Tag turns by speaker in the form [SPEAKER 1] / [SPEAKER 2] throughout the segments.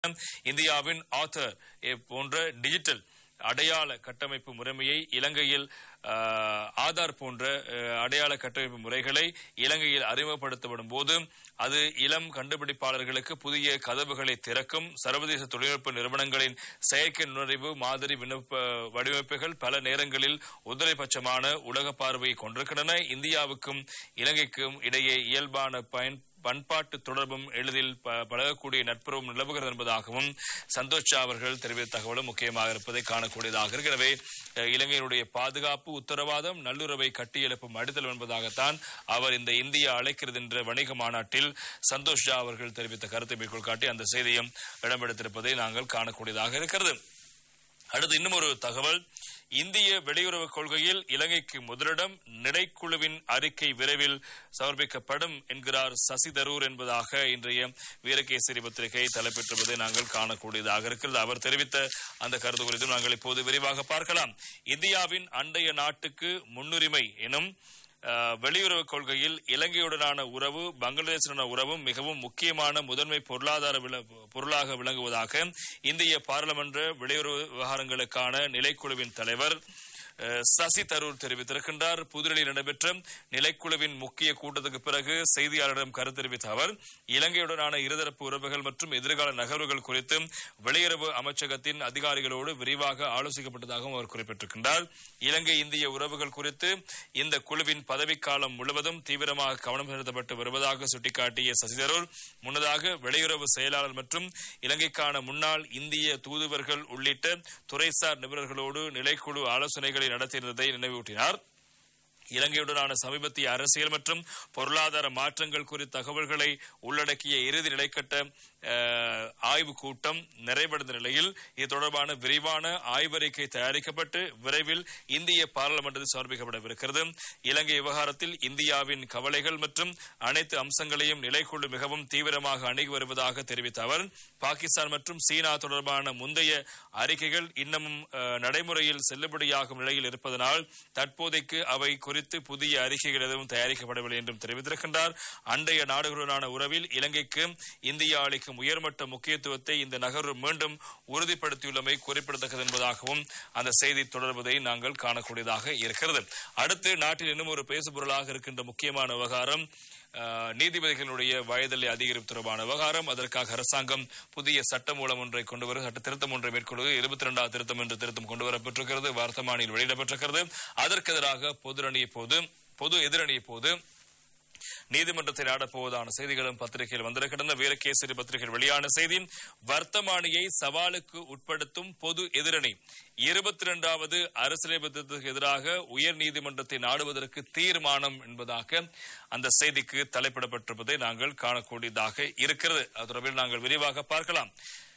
[SPEAKER 1] இந்தியாவின் ஆத்தர் போன்ற டிஜிட்டல் அடையாள கட்டமைப்பு முறைமையை இலங்கையில் ஆஹ், ஆதார் போன்ற அஹ், அடையாள கட்டமைப்பு முறைகளை இலங்கையில் அறிமுகப்படுத்தப்படும் போது அது இளம் கண்டுபிடிப்பாளர்களுக்கு புதிய கதவுகளை திறக்கும் சர்வதேச தொழில்நுட்ப நிறுவனங்களின் செயற்கை நுண்ணறிவு மாதிரி விண்ணப்ப வடிவமைப்புகள் பல நேரங்களில் உதரைபட்சமான உலக பார்வையை கொண்டிருக்கின்றன இந்தியாவுக்கும் இலங்கைக்கும் இடையே இயல்பான பயன் பண்பாட்டு தொடர்பும் எளிதில் ப- பழகக்கூடிய நட்புறவும் நிலவுகிறது என்பதாகவும் சந்தோஷ் ஜா அவர்கள் தெரிவித்த தகவலும் முக்கியமாக இருப்பதை காணக்கூடியதாக இருக்கு. எனவே அஹ், இலங்கையினுடைய பாதுகாப்பு உத்தரவாதம் நல்லுறவை கட்டியெழுப்பும் அடித்தல் என்பதாகத்தான் அவர் இந்த இந்தியா அழைக்கிறது என்ற வணிக மாநாட்டில் சந்தோஷ் ஜா அவர்கள் தெரிவித்த கருத்தை மேற்கோள் காட்டி அந்த செய்தியும் இடம்பெடுத்திருப்பதை நாங்கள் காணக்கூடியதாக இருக்கிறது அடுத்து இன்னும் ஒரு தகவல் இந்திய வெளியுறவு கொள்கையில் இலங்கைக்கு முதலிடம் நிலைக்குழுவின் அறிக்கை விரைவில் சமர்ப்பிக்கப்படும் என்கிறார் சசி தரூர் என்பதாக இன்றைய வீரகேசரி பத்திரிகை தலைப்பெற்றுவதை நாங்கள் காணக்கூடியதாக இருக்கிறது அவர் தெரிவித்த அந்த கருத்து குறித்து நாங்கள் இப்போது விரிவாக பார்க்கலாம் இந்தியாவின் அண்டைய நாட்டுக்கு முன்னுரிமை எனும் அஹ், வெளியுறவு கொள்கையில் இலங்கையுடனான உறவு பங்களாதேசுடனான உறவும் மிகவும் முக்கியமான முதன்மை பொருளாதார விள- பொருளாக விளங்குவதாக இந்திய பாராளுமன்ற வெளியுறவு விவகாரங்களுக்கான நிலைக்குழுவின் தலைவர் அஹ், சசி தரூர் தெரிவித்திருக்கின்றார் புதுடெல்லியில் நடைபெற்ற நிலைக்குழுவின் முக்கிய கூட்டத்துக்கு பிறகு செய்தியாளரிடம் கருத்து தெரிவித்த அவர் இலங்கையுடனான இருதரப்பு உறவுகள் மற்றும் எதிர்கால நகர்வுகள் குறித்து வெளியுறவு அமைச்சகத்தின் அதிகாரிகளோடு விரிவாக ஆலோசிக்கப்பட்டதாகவும் அவர் குறிப்பிட்டிருக்கின்றார் இலங்கை இந்திய உறவுகள் குறித்து இந்த குழுவின் பதவிக்காலம் முழுவதும் தீவிரமாக கவனம் செலுத்தப்பட்டு வருவதாக சுட்டிக்காட்டிய சசி தரூர் முன்னதாக வெளியுறவு செயலாளர் மற்றும் இலங்கைக்கான முன்னாள் இந்திய தூதுவர்கள் உள்ளிட்ட துறைசார் நிபுணர்களோடு நிலைக்குழு ஆலோசனைகளை நடத்தியிருந்ததை நினைவூட்டினார் இலங்கையுடனான சமீபத்திய அரசியல் மற்றும் பொருளாதார மாற்றங்கள் குறித்த தகவல்களை உள்ளடக்கிய இறுதி நிலைக்கட்ட அஹ், ஆய்வுக் கூட்டம் நிறைவடைந்த நிலையில் இது தொடர்பான விரிவான ஆய்வறிக்கை தயாரிக்கப்பட்டு விரைவில் இந்திய பாராளுமன்றத்தில் சமர்ப்பிக்கப்படவிருக்கிறது இலங்கை விவகாரத்தில் இந்தியாவின் கவலைகள் மற்றும் அனைத்து அம்சங்களையும் நிலைக்குழு மிகவும் தீவிரமாக அணுகி வருவதாக தெரிவித்த அவர் பாகிஸ்தான் மற்றும் சீனா தொடர்பான முந்தைய அறிக்கைகள் இன்னமும் அஹ், நடைமுறையில் செல்லுபடியாகும் நிலையில் இருப்பதனால் தற்போதைக்கு அவை குறித்து புதிய அறிக்கைகள் எதுவும் தயாரிக்கப்படவில்லை என்றும் தெரிவித்திருக்கின்றார் அண்டைய நாடுகளுடனான உறவில் இலங்கைக்கு இந்தியா அளிக்கும் உயர்மட்ட முக்கியத்துவத்தை இந்த நகர்வு மீண்டும் உறுதிப்படுத்தியுள்ளமை குறிப்பிடத்தக்கது என்பதாகவும் அந்த செய்தி தொடர்வதை நாங்கள் காணக்கூடியதாக இருக்கிறது அடுத்து நாட்டில் இன்னும் ஒரு பேசுபொருளாக இருக்கின்ற முக்கியமான விவகாரம் அஹ், நீதிபதிகளுடைய வயதிலை அதிகரிப்பு தொடர்பான விவகாரம் அதற்காக அரசாங்கம் புதிய சட்ட மூலம் ஒன்றை கொண்டு வர சட்ட திருத்தம் ஒன்றை மேற்கொள்வது இருபத்தி இரண்டாவது திருத்தம் என்று திருத்தம் கொண்டு வரப்பட்டிருக்கிறது வர்த்தமானியில் வெளியிடப்பட்டிருக்கிறது அதற்கு எதிராக பொது அணி போது பொது எதிரணி போது நீதிமன்றத்தை நாடப்போவதான செய்திகளும் பத்திரிகையில் வந்திருக்கின்றன வீரகேசரி பத்திரிகையில் வெளியான செய்தி வர்த்தமானியை சவாலுக்கு உட்படுத்தும் பொது எதிரணி இருபத்தி இரண்டாவது அரசியலமைப்புக்கு எதிராக உயர் நீதிமன்றத்தை நாடுவதற்கு தீர்மானம் என்பதாக அந்த செய்திக்கு தலைப்பிடப்பட்டிருப்பதை நாங்கள் காணக்கூடியதாக இருக்கிறது அது தொடர்பில் நாங்கள் விரிவாக பார்க்கலாம்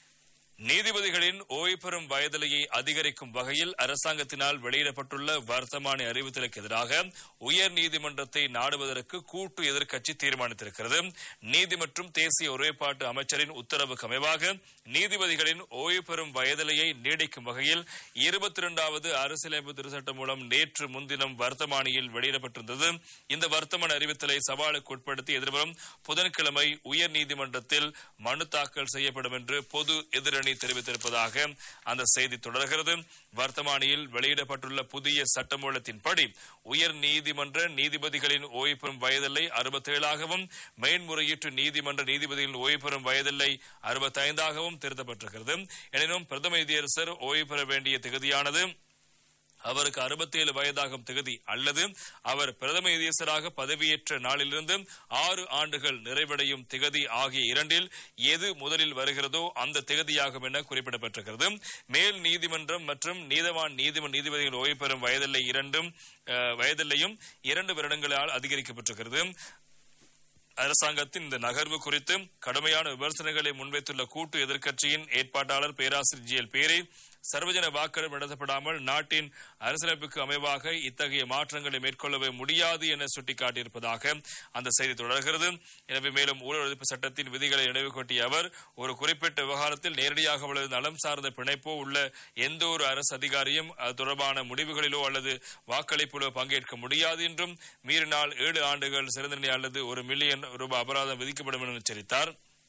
[SPEAKER 1] நீதிபதிகளின் ஓய்வு பெறும் வயதிலையை அதிகரிக்கும் வகையில் அரசாங்கத்தினால் வெளியிடப்பட்டுள்ள வர்த்தமானி அறிவித்தலுக்கு எதிராக உயர் நீதிமன்றத்தை நாடுவதற்கு கூட்டு எதிர்க்கட்சி தீர்மானித்திருக்கிறது நீதி மற்றும் தேசிய ஒருமைப்பாட்டு அமைச்சரின் உத்தரவுக்கு அமைவாக நீதிபதிகளின் ஓய்வு பெறும் வயதிலையை நீடிக்கும் வகையில் இருபத்தி இரண்டாவது அரசியலமைப்பு திருச்சட்டம் மூலம் நேற்று முன்தினம் வர்த்தமானியில் வெளியிடப்பட்டிருந்தது இந்த வர்த்தமானி அறிவித்தலை சவாலுக்கு உட்படுத்தி எதிர்வரும் புதன்கிழமை உயர் நீதிமன்றத்தில் மனு தாக்கல் செய்யப்படும் என்று பொது எதிரணி தெரிவித்திருப்பதாக அந்த செய்தி தொடர்கிறது வர்த்தமானியில் வெளியிடப்பட்டுள்ள புதிய சட்டமூலத்தின்படி உயர் நீதிமன்ற நீதிபதிகளின் ஓய்வு பெறும் வயதில்லை அறுபத்தேழாகவும் மேன்முறையீட்டு நீதிமன்ற நீதிபதிகளின் ஓய்வு பெறும் வயதில்லை அறுபத்தைந்தாகவும் திருத்தப்பட்டிருக்கிறது எனினும் பிரதம நீதியரசர் ஓய்வு பெற வேண்டிய திகதியானது அவருக்கு 67 வயதாகும் திகதி அல்லது அவர் பிரதம நீதியரசராக பதவியேற்ற நாளிலிருந்து ஆறு ஆண்டுகள் நிறைவடையும் திகதி ஆகிய இரண்டில் எது முதலில் வருகிறதோ அந்த திகதியாகும் என குறிப்பிடப்பட்டிருக்கிறது மேல் நீதிமன்றம் மற்றும் நீதவான் நீதிமன்ற நீதிபதிகள் ஓய்வு பெறும் வயதில்லை இரண்டும் அஹ், வயதில்லையும் இரண்டு வருடங்களால் அதிகரிக்கப்பட்டிருக்கிறது அரசாங்கத்தின் இந்த நகர்வு குறித்து கடுமையான விமர்சனங்களை முன்வைத்துள்ள கூட்டு எதிர்க்கட்சியின் ஏற்பாட்டாளர் பேராசிரியர் ஜி எல் பேரை சர்வஜன வாக்கெடுப்பு நடத்தப்படாமல் நாட்டின் அரசியலமைப்புக்கு அமைவாக இத்தகைய மாற்றங்களை மேற்கொள்ளவே முடியாது என சுட்டிக்காட்டியிருப்பதாக அந்த செய்தி தொடர்கிறது எனவே மேலும் ஊழல் ஒழிப்பு சட்டத்தின் விதிகளை நினைவு கூட்டிய அவர் ஒரு குறிப்பிட்ட விவகாரத்தில் நேரடியாக அல்லது நலம் சார்ந்த பிணைப்போ உள்ள எந்த ஒரு அரசு அதிகாரியும் அது தொடர்பான முடிவுகளிலோ அல்லது வாக்களிப்பிலோ பங்கேற்க முடியாது என்றும் மீறினால் ஏழு ஆண்டுகள் சிறந்த அல்லது ஒரு மில்லியன் ரூபாய் அபராதம் விதிக்கப்படும் என எச்சரித்தார்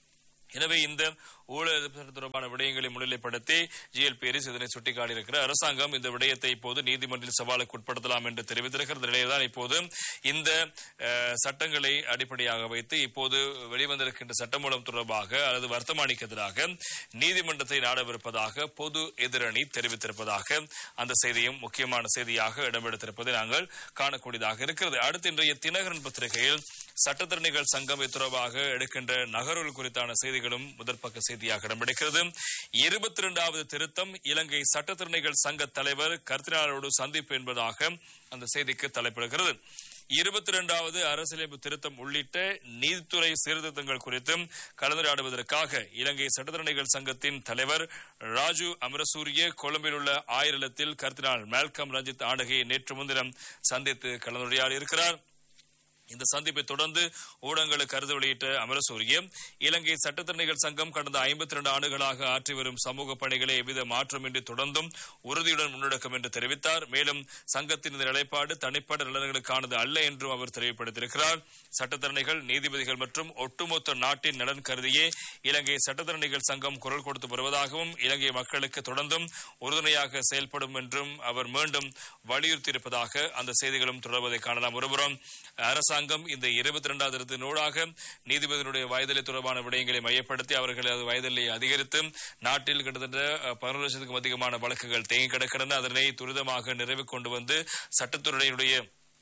[SPEAKER 1] எனவே இந்த ஊழல் எதிர்ப்பு சட்டம் தொடர்பான விடயங்களை முன்னிலைப்படுத்தி ஜிஎல் பேரிஸ் இதனை சுட்டிக்காட்டியிருக்கிற அரசாங்கம் இந்த விடயத்தை இப்போது நீதிமன்றில் சவாலுக்கு உட்படுத்தலாம் என்று தெரிவித்திருக்கிறது நிலையில்தான் இப்போது இந்த அஹ், சட்டங்களை அடிப்படையாக வைத்து இப்போது வெளிவந்திருக்கின்ற சட்டமூலம் தொடர்பாக அல்லது வர்த்தமானிக்கு எதிராக நீதிமன்றத்தை நாடவிருப்பதாக பொது எதிரணி தெரிவித்திருப்பதாக அந்த செய்தியும் முக்கியமான செய்தியாக இடம்பெடுத்திருப்பதை நாங்கள் காணக்கூடியதாக இருக்கிறது அடுத்து இன்றைய தினகரன் பத்திரிகையில் சட்டத்தரணிகள் சங்கம் இது தொடர்பாக எடுக்கின்ற நகர்வுகள் குறித்தான செய்திகளும் முதற்பக்க செய்தியாக இடம்பெடுக்கிறது இருபத்தி இரண்டாவது திருத்தம் இலங்கை சட்டத்தரணிகள் சங்க தலைவர் கர்தினாலோடு சந்திப்பு என்பதாக அந்த செய்திக்கு தலைப்பிடுகிறது இருபத்தி இரண்டாவது அரசியலமைப்பு திருத்தம் உள்ளிட்ட நீதித்துறை சீர்திருத்தங்கள் குறித்தும் கலந்துரையாடுவதற்காக இலங்கை சட்டத்தரணிகள் சங்கத்தின் தலைவர் ராஜு அமரசூரிய கொழும்பில் உள்ள ஆயிரத்தில் கர்தினால் மேல்கம் ரஞ்சித் ஆண்டகையை நேற்று முன்தினம் சந்தித்து கலந்துரையாடியிருக்கிறார் இந்த சந்திப்பை தொடர்ந்து ஊடகங்களுக்கு கருத்து வெளியிட்ட அமரசூரியம் இலங்கை சட்டத்தரணிகள் சங்கம் கடந்த ஐம்பத்தி இரண்டு ஆண்டுகளாக ஆற்றி வரும் சமூக பணிகளை எவ்வித மாற்றமின்றி தொடர்ந்தும் உறுதியுடன் முன்னெடுக்கும் என்று தெரிவித்தார் மேலும் சங்கத்தின் இந்த நிலைப்பாடு தனிப்பட்ட நலன்களுக்கானது அல்ல என்றும் அவர் தெளிவுபடுத்தியிருக்கிறார் சட்டத்தரணிகள் நீதிபதிகள் மற்றும் ஒட்டுமொத்த நாட்டின் நலன் கருதியே இலங்கை சட்டத்தரணிகள் சங்கம் குரல் கொடுத்து வருவதாகவும் இலங்கை மக்களுக்கு தொடர்ந்தும் உறுதுணையாக செயல்படும் என்றும் அவர் மீண்டும் வலியுறுத்தியிருப்பதாக அந்த செய்திகளும் தொடர்வதை காணலாம் ஒருபுறம் அரசாங்கம் இந்த இருபத்தி இரண்டாவது திருத்தினூடாக நீதிபதிகளுடைய வயதிலை தொடர்பான விடயங்களை மையப்படுத்தி அவர்களது வயதிலை அதிகரித்து நாட்டில் கிட்டத்தட்ட அஹ், பதினொரு லட்சத்துக்கும் அதிகமான வழக்குகள் தேங்கி கிடக்கின்றன அதனை துரிதமாக நிறைவு கொண்டு வந்து சட்டத்துறையினுடைய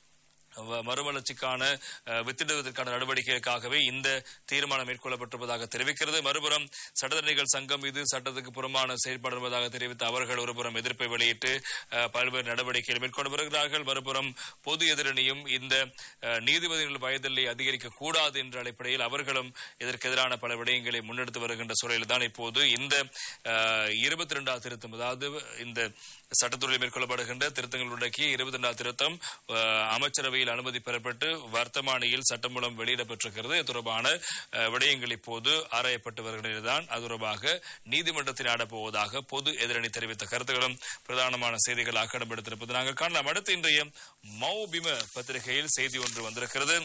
[SPEAKER 1] வ- மறுமலர்ச்சிக்கான அஹ், வித்திடுவதற்கான நடவடிக்கைக்காகவே இந்த தீர்மானம் மேற்கொள்ளப்பட்டிருப்பதாக தெரிவிக்கிறது மறுபுறம் சட்டத்தரணிகள் சங்கம் இது சட்டத்துக்கு புறமான செயல்பாடு என்பதாக தெரிவித்த அவர்கள் ஒருபுறம் எதிர்ப்பை வெளியிட்டு அஹ், பல்வேறு நடவடிக்கைகள் மேற்கொண்டு வருகிறார்கள் மறுபுறம் பொது எதிரணியும் இந்த அஹ், நீதிபதிகள் வயதில்லை அதிகரிக்க கூடாது என்ற அடிப்படையில் அவர்களும் இதற்கு எதிரான பல விடயங்களை முன்னெடுத்து வருகின்ற சூழலில் தான் இப்போது இந்த இருபத்தி இரண்டாவது திருத்தம் அதாவது இந்த சட்டத்துறையில் மேற்கொள்ளப்படுகின்ற திருத்தங்கள் உள்ளடக்கிய இருபத்தி இரண்டாவது திருத்தம் அஹ், அமைச்சரவையில் அனுமதி பெறப்பட்டு வர்த்தமானியில் சட்டமூலம் வெளியிடப்பட்டிருக்கிறது இது தொடர்பான அஹ், விடயங்கள் இப்போது ஆராயப்பட்டு வருகிறதுதான் அது தொடர்பாக நீதிமன்றத்தில் ஆடப்போவதாக பொது எதிரணி தெரிவித்த கருத்துக்களும் பிரதானமான செய்திகளாக இடம்பெடுத்திருப்பது நாங்கள் காணலாம் அடுத்து இன்றைய மௌபிம பத்திரிகையில் செய்தி ஒன்று வந்திருக்கிறது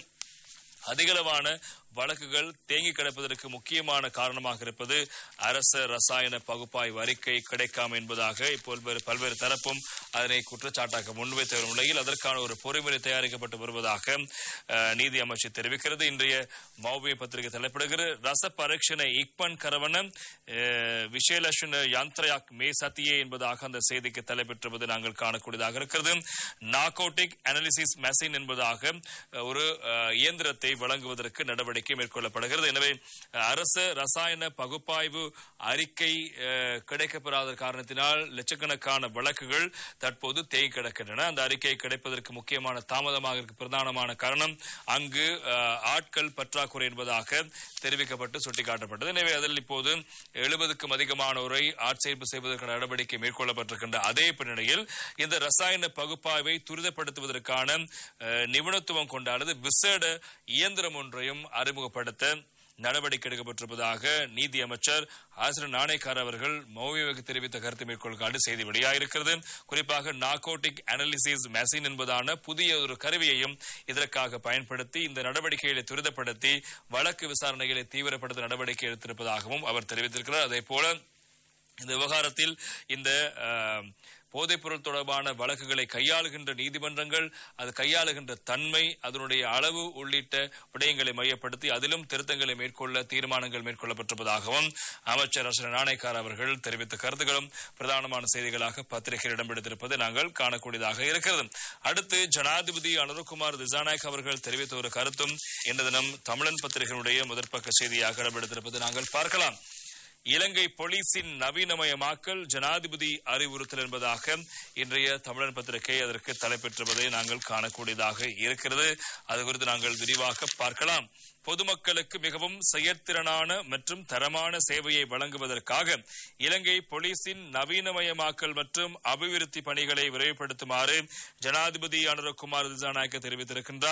[SPEAKER 1] அதிகளவான வழக்குகள் தேங்கி கிடப்பதற்கு முக்கியமான காரணமாக இருப்பது அரச ரசாயன பகுப்பாய்வு அறிக்கை கிடைக்காம என்பதாக இப்போது பல்வேறு தரப்பும் அதனை குற்றச்சாட்டாக முன்வைத்து வரும் நிலையில் அதற்கான ஒரு பொறிமுறை தயாரிக்கப்பட்டு வருவதாக அஹ், நீதி அமைச்சு தெரிவிக்கிறது இன்றைய மௌபிய பத்திரிகை தலைப்பிடுகிறது ரச பரீட்சணை இக்மன் கரவன அஹ், விசேலட்சண யந்திரயாக் மே சத்தியே என்பதாக அந்த செய்திக்கு தலைப்பெற்றுவது நாங்கள் காணக்கூடியதாக இருக்கிறது நார்கோட்டிக் அனாலிசிஸ் மெஷின் என்பதாக அஹ், ஒரு அஹ், இயந்திரத்தை வழங்குவதற்கு நடவடிக்கை மேற்கொள்ளப்படுகிறது எனவே அஹ், அரச ரசாயன பகுப்பாய்வு அறிக்கை அஹ், கிடைக்கப்பெறாத காரணத்தினால் லட்சக்கணக்கான வழக்குகள் தற்போது தேங்கி கிடக்கின்றன அந்த அறிக்கை கிடைப்பதற்கு முக்கியமான தாமதமாக இருக்க பிரதானமான காரணம் அங்கு அஹ், ஆட்கள் பற்றாக்குறை என்பதாக தெரிவிக்கப்பட்டு சுட்டிக்காட்டப்பட்டது எனவே அதில் இப்போது எழுபதுக்கும் அதிகமானோரை ஆட்சேர்ப்பு செய்வதற்கான நடவடிக்கை மேற்கொள்ளப்பட்டிருக்கின்ற அதே பின்னணியில் இந்த ரசாயன பகுப்பாய்வை துரிதப்படுத்துவதற்கான அஹ், நிபுணத்துவம் கொண்ட அல்லது விசேட இயந்திரம் ஒன்றையும் அறிமுகப்படுத்த நடவடிக்கை எடுக்கப்பட்டிருப்பதாக நீதி அமைச்சர் ஆசிரியர் நாணயக்கார் அவர்கள் மௌவியவுக்கு தெரிவித்த கருத்து மேற்கொள்காடு செய்தி வெளியாயிருக்கிறது குறிப்பாக நார்கோட்டிக் அனாலிசிஸ் மெஷின் என்பதான புதிய ஒரு கருவியையும் இதற்காக பயன்படுத்தி இந்த நடவடிக்கைகளை துரிதப்படுத்தி வழக்கு விசாரணைகளை தீவிரப்படுத்த நடவடிக்கை எடுத்திருப்பதாகவும் அவர் தெரிவித்திருக்கிறார் அதே போல இந்த விவகாரத்தில் இந்த அஹ், போதைப்பொருள் தொடர்பான வழக்குகளை கையாளுகின்ற நீதிமன்றங்கள் அது கையாளுகின்ற தன்மை அதனுடைய அளவு உள்ளிட்ட விடயங்களை மையப்படுத்தி அதிலும் திருத்தங்களை மேற்கொள்ள தீர்மானங்கள் மேற்கொள்ளப்பட்டிருப்பதாகவும் அமைச்சர் அசர நாணயக்கார் அவர்கள் தெரிவித்த கருத்துக்களும் பிரதானமான செய்திகளாக பத்திரிகையில் இடம்பெடுத்திருப்பதை நாங்கள் காணக்கூடியதாக இருக்கிறது அடுத்து ஜனாதிபதி அனுரகுமார் திசாநாயக் அவர்கள் தெரிவித்த ஒரு கருத்தும் இந்த தினம் தமிழன் பத்திரிகையினுடைய முதற்பக்க செய்தியாக இடம்பெடுத்திருப்பதை நாங்கள் பார்க்கலாம் இலங்கை போலீசின் நவீனமயமாக்கல் ஜனாதிபதி அறிவுறுத்தல் என்பதாக இன்றைய தமிழன் பத்திரிகை அதற்கு தலைப்பெற்றுவதை நாங்கள் காணக்கூடியதாக இருக்கிறது அது குறித்து நாங்கள் விரிவாக பார்க்கலாம் பொதுமக்களுக்கு மிகவும் செயற்திறனான மற்றும் தரமான சேவையை வழங்குவதற்காக இலங்கை போலீசின் நவீனமயமாக்கல் மற்றும் அபிவிருத்தி பணிகளை விரைவுபடுத்துமாறு ஜனாதிபதி அனுரகுமார் திசாநாயக்க தெரிவித்திருக்கின்றார்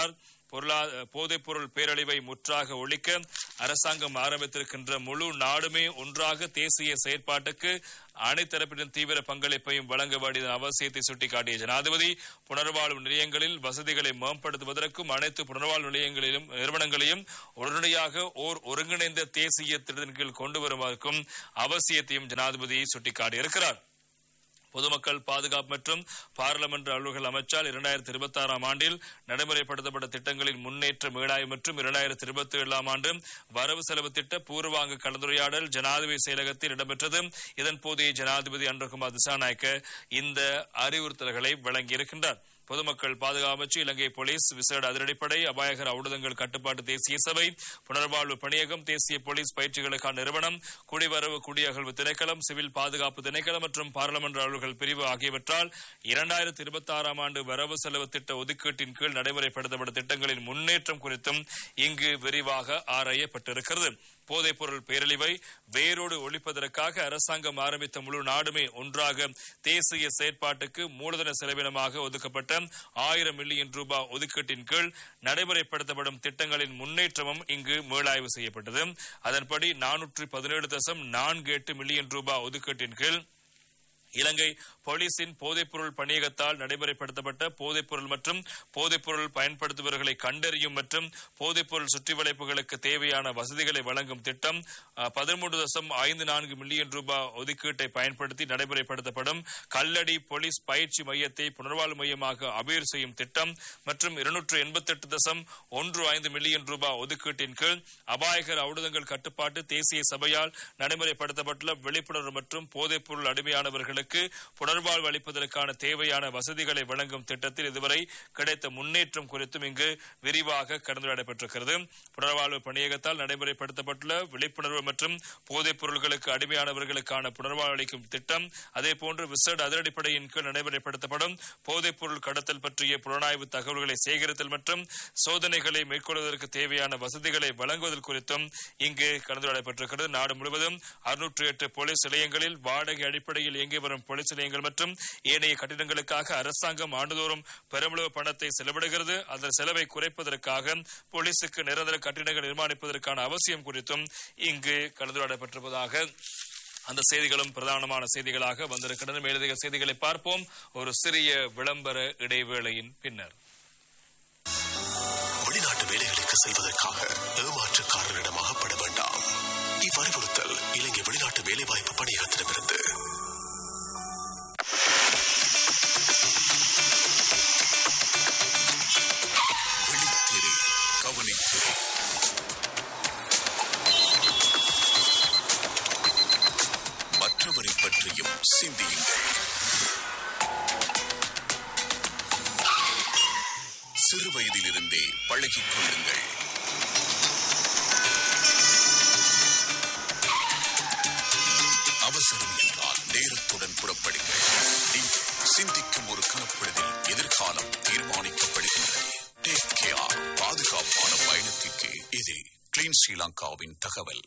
[SPEAKER 1] பொருளா போதைப்பொருள் பேரழிவை முற்றாக ஒழிக்க அரசாங்கம் ஆரம்பித்திருக்கின்ற முழு நாடுமே ஒன்றாக தேசிய செயற்பாட்டுக்கு அனைத்தரப்பினரின் தீவிர பங்களிப்பையும் வழங்க வேண்டியதன் அவசியத்தை சுட்டிக்காட்டிய ஜனாதிபதி புனர்வாழ்வு நிலையங்களில் வசதிகளை மேம்படுத்துவதற்கும் அனைத்து புனர்வாழ்வு நிலையங்களிலும் நிறுவனங்களையும் உடனடியாக ஓர் ஒருங்கிணைந்த தேசிய திட்டத்தின் கீழ் கொண்டு வருவதற்கும் அவசியத்தையும் ஜனாதிபதி சுட்டிக்காட்டியிருக்கிறார் பொதுமக்கள் பாதுகாப்பு மற்றும் பாராளுமன்ற அலுவல்கள் அமைச்சால் இரண்டாயிரத்தி இருபத்தி ஆறாம் ஆண்டில் நடைமுறைப்படுத்தப்பட்ட திட்டங்களின் முன்னேற்ற மீளாய்வு மற்றும் இரண்டாயிரத்தி இருபத்தி ஏழாம் ஆண்டு வரவு செலவு திட்ட பூர்வாங்க கலந்துரையாடல் ஜனாதிபதி செயலகத்தில் இடம்பெற்றது இதன் போது ஜனாதிபதி அன்றகுமார் திசாநாயக்க இந்த அறிவுறுத்தல்களை வழங்கியிருக்கின்றார் பொதுமக்கள் பாதுகாப்பு அமைச்சு இலங்கை போலீஸ் விசேட அதிரடிப்படை அபாயகர ஊடகங்கள் கட்டுப்பாட்டு தேசிய சபை புனர்வாழ்வு பணியகம் தேசிய போலீஸ் பயிற்சிகளுக்கான நிறுவனம் குடிவரவு குடியகழ்வு திணைக்களம் சிவில் பாதுகாப்பு திணைக்களம் மற்றும் பாராளுமன்ற அலுவல்கள் பிரிவு ஆகியவற்றால் இரண்டாயிரத்தி இருபத்தி ஆறாம் ஆண்டு வரவு செலவு திட்ட ஒதுக்கீட்டின் கீழ் நடைமுறைப்படுத்தப்பட்ட திட்டங்களின் முன்னேற்றம் குறித்தும் இங்கு விரிவாக ஆராயப்பட்டிருக்கிறது போதைப்பொருள் பேரழிவை வேரோடு ஒழிப்பதற்காக அரசாங்கம் ஆரம்பித்த முழு நாடுமே ஒன்றாக தேசிய செயற்பாட்டுக்கு மூலதன செலவினமாக ஒதுக்கப்பட்ட ஆயிரம் மில்லியன் ரூபாய் ஒதுக்கீட்டின் கீழ் நடைமுறைப்படுத்தப்படும் திட்டங்களின் முன்னேற்றமும் இங்கு மீளாய்வு செய்யப்பட்டது அதன்படி நானூற்று பதினேழு தசம் நான்கு எட்டு மில்லியன் ரூபாய் ஒதுக்கீட்டின் கீழ் இலங்கை போலீசின் போதைப்பொருள் பணியகத்தால் நடைமுறைப்படுத்தப்பட்ட போதைப்பொருள் மற்றும் போதைப்பொருள் பயன்படுத்துபவர்களை கண்டறியும் மற்றும் போதைப்பொருள் சுற்றி வளைப்புகளுக்கு தேவையான வசதிகளை வழங்கும் திட்டம் பதிமூன்று தசம் ஐந்து நான்கு மில்லியன் ரூபாய் ஒதுக்கீட்டை பயன்படுத்தி நடைமுறைப்படுத்தப்படும் கல்லடி போலீஸ் பயிற்சி மையத்தை புனர்வாழ்வு மையமாக அபிவிருத்தி செய்யும் திட்டம் மற்றும் இருநூற்று எண்பத்தி எட்டு தசம் ஒன்று ஐந்து மில்லியன் ரூபாய் ஒதுக்கீட்டின் கீழ் அபாயகர ஊடகங்கள் கட்டுப்பாட்டு தேசிய சபையால் நடைமுறைப்படுத்தப்பட்டுள்ள விழிப்புணர்வு மற்றும் போதைப்பொருள் அடிமையானவர்களுக்கு புனர்வாழ்வு அளிப்பதற்கான தேவையான வசதிகளை வழங்கும் திட்டத்தில் இதுவரை கிடைத்த முன்னேற்றம் குறித்தும் இங்கு விரிவாக கலந்துரையாடப்பட்டிருக்கிறது புனர்வாழ்வு பணியகத்தால் நடைமுறைப்படுத்தப்பட்டுள்ள விழிப்புணர்வு மற்றும் போதைப் பொருட்களுக்கு அடிமையானவர்களுக்கான புனர்வாழ்வு அளிக்கும் திட்டம் அதேபோன்று விசேட அதிரடிப்படையின் கீழ் நடைமுறைப்படுத்தப்படும் போதைப் பொருள் கடத்தல் பற்றிய புலனாய்வு தகவல்களை சேகரித்தல் மற்றும் சோதனைகளை மேற்கொள்வதற்கு தேவையான வசதிகளை வழங்குவதல் குறித்தும் இங்கு கலந்துரையாடப்பட்டிருக்கிறது நாடு முழுவதும் அறுநூற்று எட்டு போலீஸ் நிலையங்களில் வாடகை அடிப்படையில் இயங்கி வரும் போலீஸ் நிலையங்கள் மற்றும் ஏனைய கட்டிடங்களுக்காக அரசாங்கம் ஆண்டுதோறும் பெருமளவு பணத்தை செலவிடுகிறது அதன் செலவை குறைப்பதற்காக போலீசுக்கு நிரந்தர கட்டிடங்கள் நிர்மாணிப்பதற்கான அவசியம் குறித்தும் இங்கு கலந்துரையாடப்பட்டிருப்பதாக அந்த செய்திகளும் பிரதானமான செய்திகளாக வந்திருக்கின்றன மேலதிக செய்திகளை பார்ப்போம் ஒரு சிறிய விளம்பர இடைவேளையின் பின்னர்
[SPEAKER 2] வெளிநாட்டு வேலைகளுக்கு செல்வதற்காக ஏமாற்றுக்காரரிடம் அகப்பட வேண்டாம் இவ்வறிவுறுத்தல் இலங்கை வெளிநாட்டு வேலைவாய்ப்பு பணியகத்திடமிருந்து விழித்திரை கவனித்திரை மற்றவரை பற்றியும் சிந்தியுங்கள் சிறு வயதிலிருந்தே பழகிக் கொள்ளுங்கள் அவசரம் என்றால் நேரத்துடன் புறப்படுங்கள் நீங்கள் சிந்திக்கும் ஒரு கணப்பொழுதில் எதிர்காலம் தீர்மானிக்கப்படுகின்றது டேக் கேர் பாதுகாப்பான பயணத்திற்கு இது கிளீன் ஸ்ரீலங்காவின் தகவல்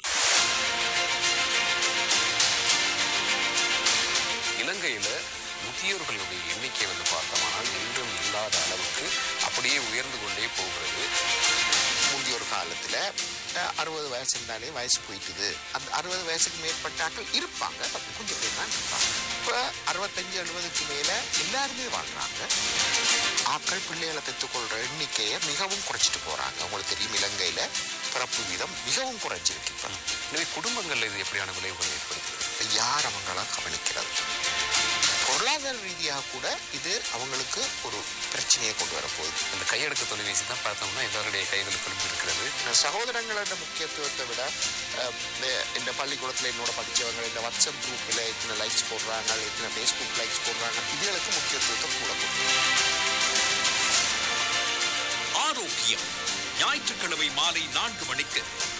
[SPEAKER 3] இலங்கையில முதியோர்களுடைய எண்ணிக்கை வந்து பார்த்தோம்னால் இன்றும் இல்லாத அளவுக்கு அப்படியே உயர்ந்து கொண்டே போகிறது
[SPEAKER 4] முதியோர் காலத்தில் அறுபது வயசு இருந்தாலே வயசு போயிட்டுது அந்த அறுபது வயசுக்கு மேற்பட்டாக்கள் இருப்பாங்க பத்து கொஞ்சம் பேர் தான் இருப்பாங்க இப்போ அறுபத்தஞ்சு எழுபதுக்கு மேலே எல்லாருமே வாழ்கிறாங்க ஆட்கள் பிள்ளைகளை பெற்றுக்கொள்கிற எண்ணிக்கையை மிகவும் குறைச்சிட்டு போகிறாங்க உங்களுக்கு தெரியும் இலங்கையில் பிறப்பு வீதம் மிகவும் குறைஞ்சிருக்கு இப்போ
[SPEAKER 3] எனவே குடும்பங்கள்ல இது எப்படியான விளைவுகள் ஏற்படுத்துகிறது
[SPEAKER 4] இப்ப யார் அவங்கள கவனிக்கிறது பொருளாதார ரீதியாக கூட இது அவங்களுக்கு ஒரு பிரச்சனையை கொண்டு வரப்போகுது
[SPEAKER 3] இந்த கையடக்க தொலைபேசி தான் பார்த்தோம்னா எல்லாருடைய கைகளுக்குள்ளும் இருக்கிறது
[SPEAKER 4] இந்த சகோதரங்களோட முக்கியத்துவத்தை விட அஹ், இந்த- இந்த பள்ளிக்கூடத்தில் என்னோட படித்தவங்க இந்த வாட்ஸ்அப் குரூப்பில் எத்தனை லைக்ஸ் போடுறாங்க எத்தனை ஃபேஸ்புக் லைக்ஸ் போடுறாங்க இதுகளுக்கு முக்கியத்துவத்தை கூட கொடுக்கணும்
[SPEAKER 5] ஆரோக்கியம் ஞாயிற்றுக்கிழமை மாலை நான்கு மணிக்கு